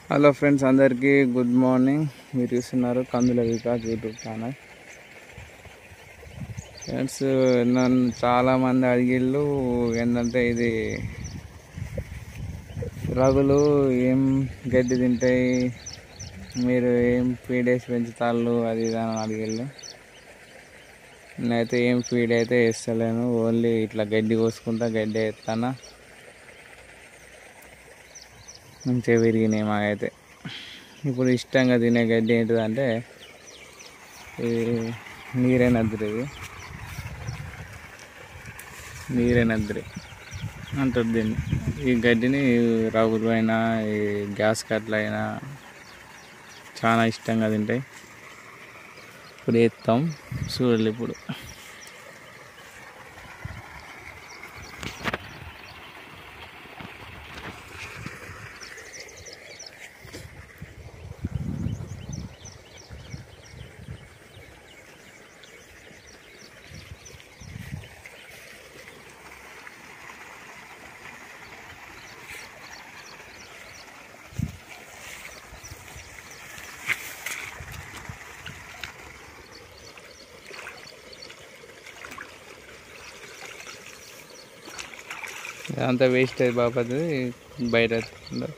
Hello friends అందరికీ good morning మీరు చూస్తున్నారు Kandula Vikas YouTube channel friends నన్ను చాలామంది అడిగిళ్ళు ఏంటంటే ఇది రగులు ఏం గడ్డి తింటాయి మీరు ఏం ఫీడేసి పెంచుతాళ్ళు అది ఇది అని అడిగిళ్ళు నేనైతే ఏం ఫీడ్ అయితే వేస్తలేను ఓన్లీ ఇట్లా గడ్డి కోసుకుంటా గడ్డి వేస్తానా మంచిగా విరిగినాయి మాకైతే ఇప్పుడు ఇష్టంగా తినే గడ్డి ఏంటిదంటే ఈ నీరే నద్రి ఇది నీరే నద్రి అంటారు దీన్ని ఈ గడ్డిని రగులు అయినా ఈ గ్యాస్ కట్లు అయినా చాలా ఇష్టంగా తింటాయి ఇప్పుడు వేస్తాం చూడాలి ఇప్పుడు అంతా వేస్ట్ అయ్యి బాపది బయట ఉండదు.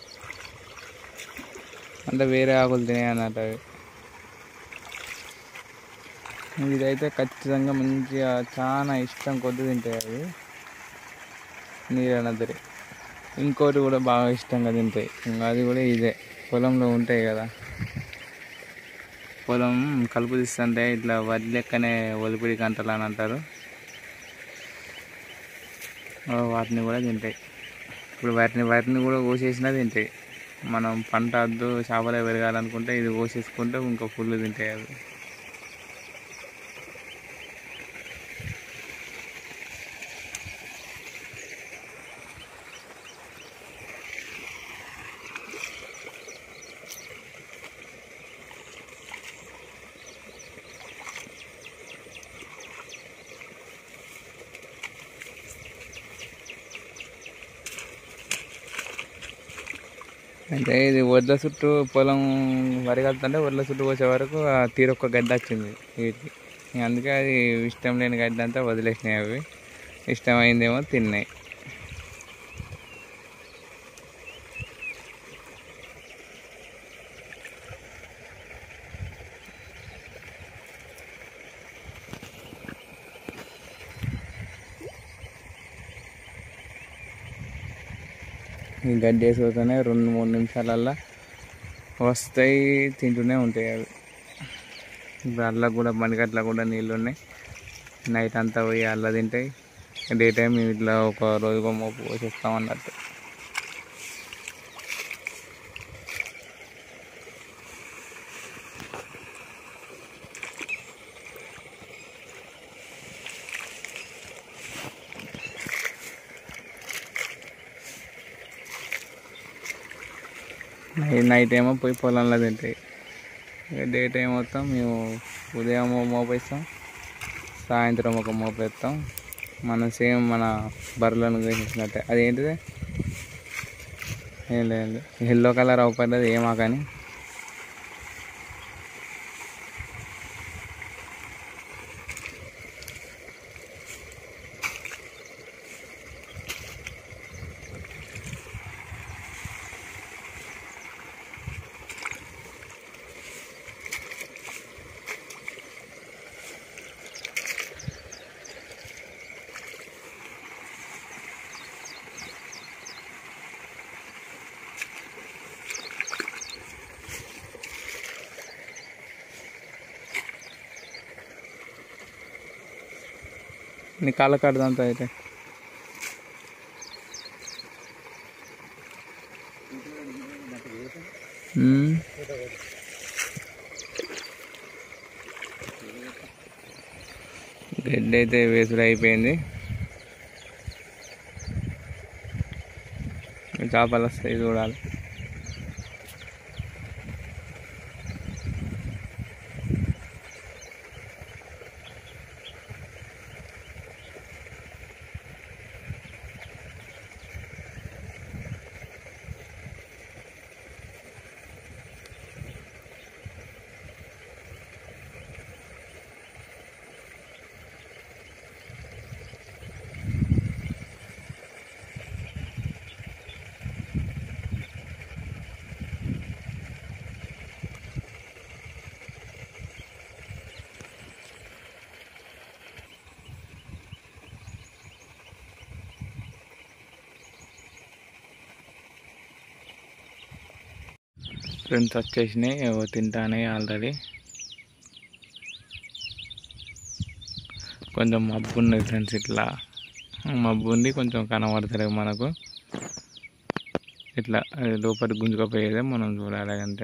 అంతా వేరే ఆకులు తినే అన్నట్టు అవి ఇదైతే ఖచ్చితంగా మంచిగా చాలా ఇష్టం కొద్ది తింటాయి అవి నీరనద్దరి ఇంకోటి కూడా బాగా ఇష్టంగా తింటాయి ఇంకా అది కూడా ఇదే పొలంలో ఉంటాయి కదా పొలం కలుపు తీస్తుంటే ఇట్లా వడ్లు లెక్కనే ఒలిపిడి గంటలు అని అంటారు ఆ, వాటిని కూడా తింటాయి ఇప్పుడు వాటిని వాటిని కూడా కోసేసినా తింటాయి మనం పంట వద్దు చేపలే పెరగాలనుకుంటే ఇది కోసేసుకుంటే ఇంకా ఫుల్ తింటాయి అవి అంటే ఇది వడ్ల చుట్టూ పొలం వరి కలుతుంటే వడ్ల చుట్టూ పోసే వరకు ఆ తీరొక్క గడ్డ వచ్చింది వీటికి ఇంక అందుకే అది ఇష్టం లేని గడ్డ అంతా వదిలేసినాయి అవి ఇష్టమైందేమో తిన్నాయి ఈ గడ్డి వేసుకుతూనే రెండు మూడు నిమిషాలల్లో వస్తాయి తింటూనే ఉంటాయి అవి ఇప్పుడు అల్ల కూడా బండిగట్ల కూడా నీళ్ళు ఉన్నాయి నైట్ అంతా పోయి అల్ల తింటాయి డే టైం ఇట్లా ఒక రోజుకో మోపు పోసేస్తాం అన్నట్టు నైట్ నైట్ ఏమో పోయి పొలంలో తింటాయి ఇక డే టైం మొత్తం మేము ఉదయం ఓ మోపు వేస్తాం సాయంత్రం ఒక మోపు వేస్తాం మనం సేమ్ మన బర్రెలను వేసినట్టే అది ఏంటిది ఏం లేదు ఎల్లో కలర్ అవుపడ్డది ఏమా కానీ నీ కాళ్ళ కడదంతా అయితే మ్మ్. గడ్డి అయితే వేసుడు అయిపోయింది చేపలు వస్తాయి చూడాలి ఫ్రెండ్స్ వచ్చేసినాయి ఏవో తింటానే ఆల్రెడీ కొంచెం మబ్బు ఉన్నది ఫ్రెండ్స్ ఇట్లా మబ్బు ఉంది కొంచెం కనబడతలేదు మనకు ఇట్లా అది లోపలికి గుంజుకపోయేదే మనం చూడాలి అంతే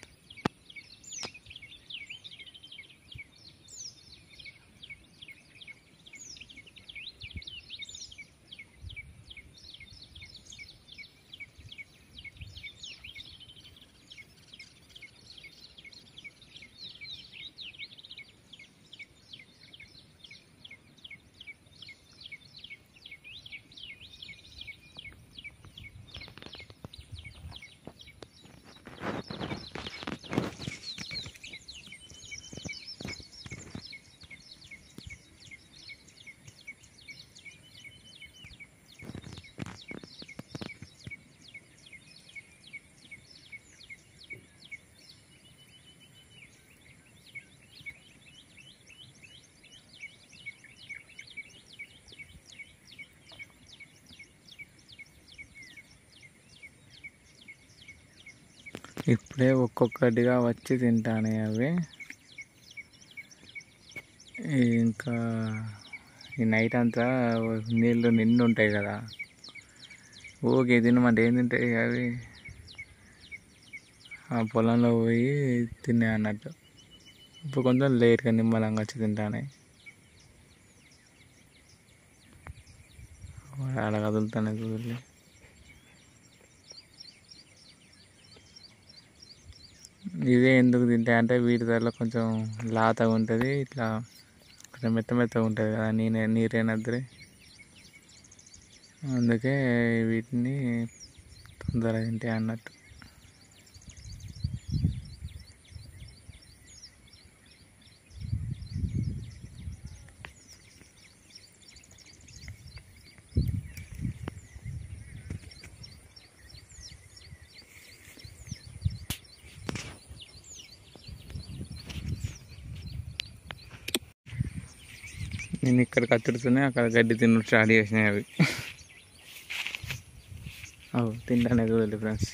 ఇప్పుడే ఒక్కొక్కటిగా వచ్చి తింటానే అవి ఈ ఇంకా ఈ నైట్ అంతా నీళ్ళు నిండు ఉంటాయి కదా ఓకే తినమంటే ఏం తింటాయి అవి ఆ పొలంలో పోయి తిన్నాయి అన్నట్టు ఇప్పుడు కొంచెం లేట్గా నిమ్మలంగా వచ్చి తింటానే అలా కదులుతానే చూడలే ఇదే ఎందుకు తింటాయి అంటే వీటి దాంట్లో కొంచెం లాతగా ఉంటుంది ఇట్లా కొంచెం మెత్త మెత్తగా ఉంటుంది కదా నీనే నీరేనద్దురే అందుకే వీటిని తొందరగా తింటాయి అన్నట్టు నేను ఇక్కడ కత్తిరితూనే అక్కడ గడ్డి తిన్న స్టార్ట్ చేసినాయి అవి అవు తింటానే చూడండి ఫ్రెండ్స్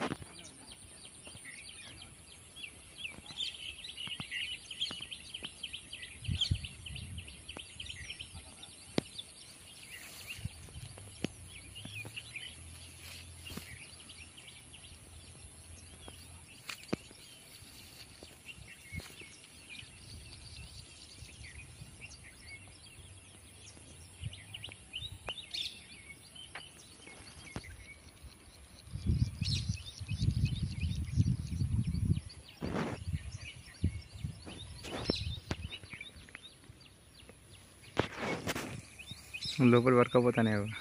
లోపల పడకపోతానే అవి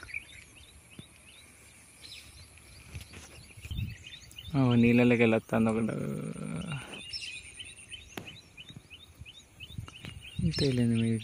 అవు నీళ్ళలోకి వెళ్ళొస్తాను ఒకటి తెలియదు మీది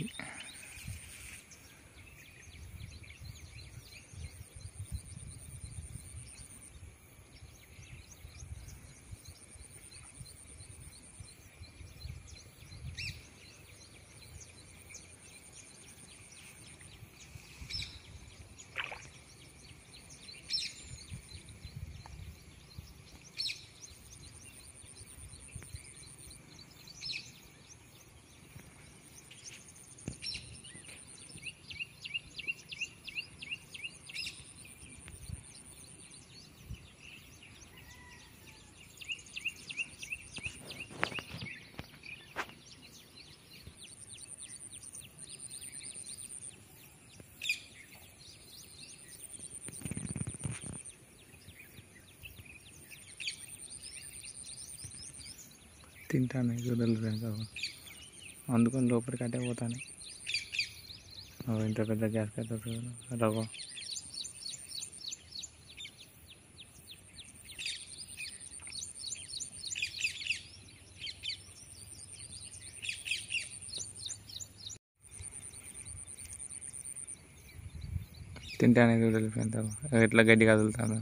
తింటాను చూడలు ఫ్రెండ్స్ అందుకొని లోపలికి అట్టే పోతాను అవి ఇంత పెద్ద గ్యాస్ కట్ట రవ్వ తింటానే చూడలు ఫ్రెండ్స్ ఎట్లా గడ్డి కదులుతాను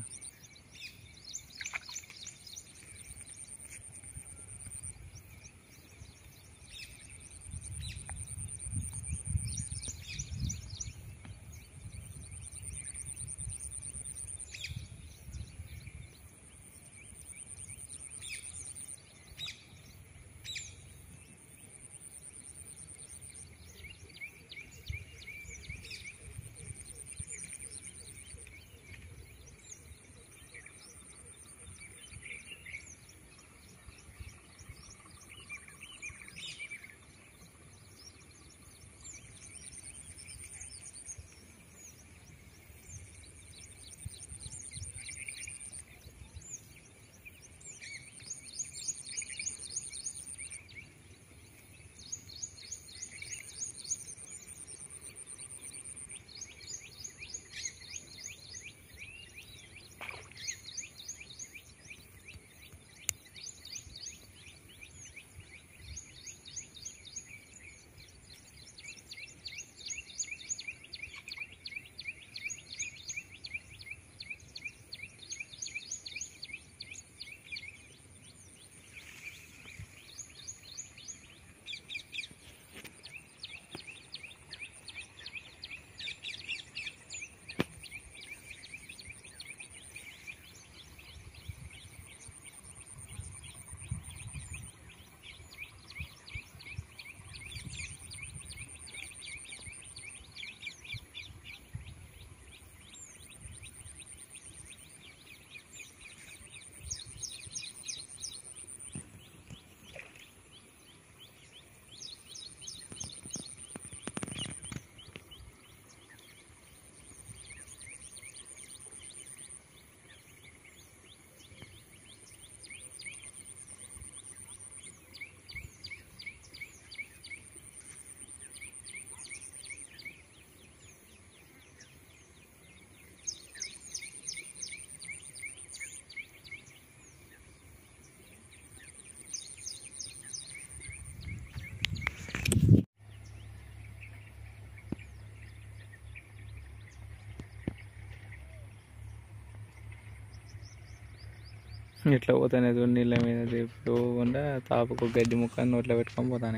ఇట్లా పోతానే చూడు నీళ్ళ మీద తిప్పుకుండా తాపకు గడ్డి ముక్క నోట్లో పెట్టుకొని పోతానే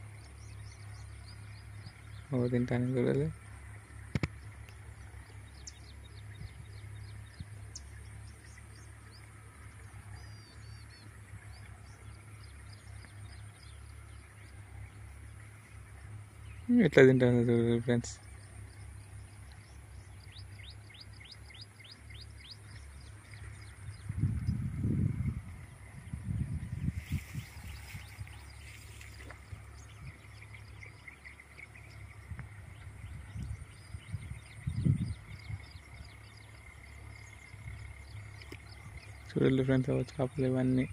ఓ తింటాను చూడలే ఎట్లా తింటాను చూడు ఫ్రెండ్స్ చూడండి ఫ్రెండ్స్ అవి చేపలు ఇవన్నీ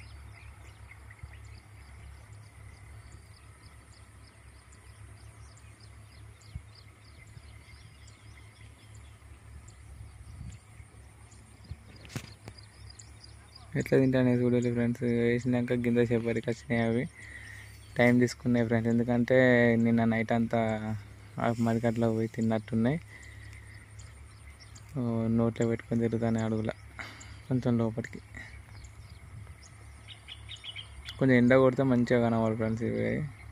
ఎట్లా తింటానే చూడాలి ఫ్రెండ్స్ వేసినాక గింజ చేపరికి వచ్చినాయి అవి టైం తీసుకున్నాయి ఫ్రెండ్స్ ఎందుకంటే నిన్న నైట్ అంతా మరికట్లో పోయి తిన్నట్టున్నాయి ఓ, నోట్లో పెట్టుకొని తిరుగుతానే అడుగుల కొంచెం లోపలికి కొంచెం ఎండ కొడితే మంచిగా కనవాలి ఫ్రెండ్స్ ఇవి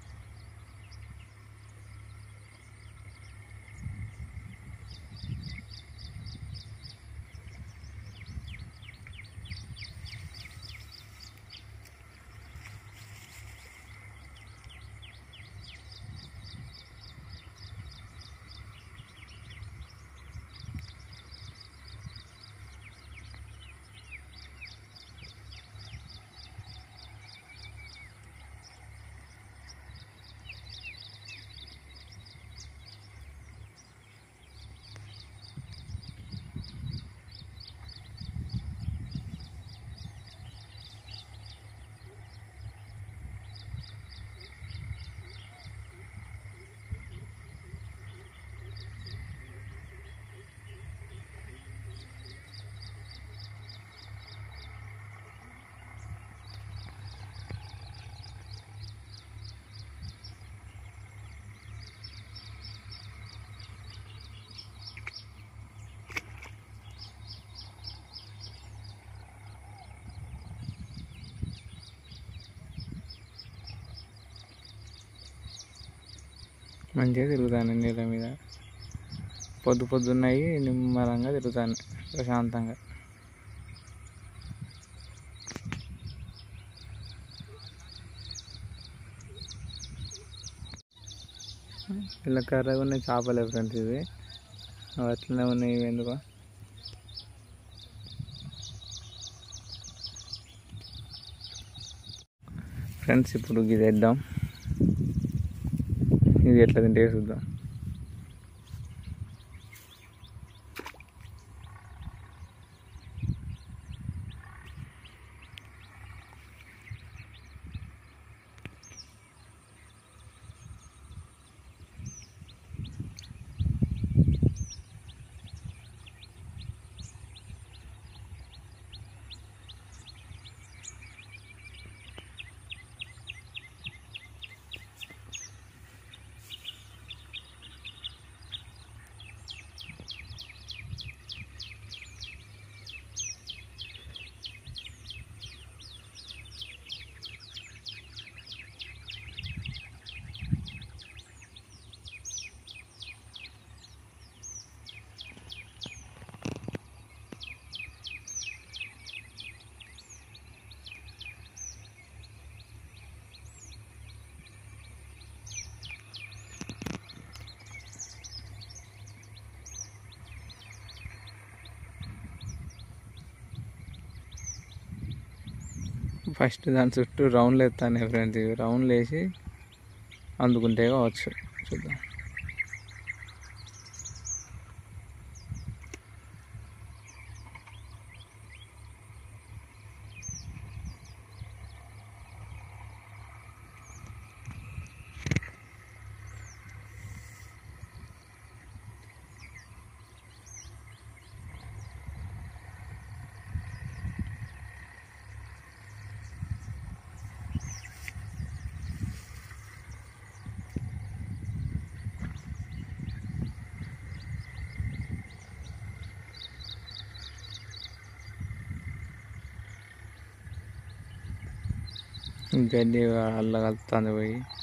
మంచిగా తిరుగుతాను నీళ్ళ మీద పొద్దు పొద్దున్నాయి నిమ్మలంగా తిరుగుతాను ప్రశాంతంగా ఇలా కర్రగా ఉన్నాయి చేపలే ఫ్రెండ్స్ ఇవి అవి అట్లనే ఉన్నాయి ఇవి ఎందుకో ఫ్రెండ్స్ ఇప్పుడు ఇది వేద్దాం ఇది ఎట్లా తింటే చూద్దాం ఫస్ట్ దాని చుట్టూ రౌండ్లు ఎత్తాను ఫ్రెండ్స్ ఇవి రౌండ్లు వేసి అందుకుంటే కావచ్చు చూద్దాం గడ్డి అల్ల కలుపుతుంది పోయి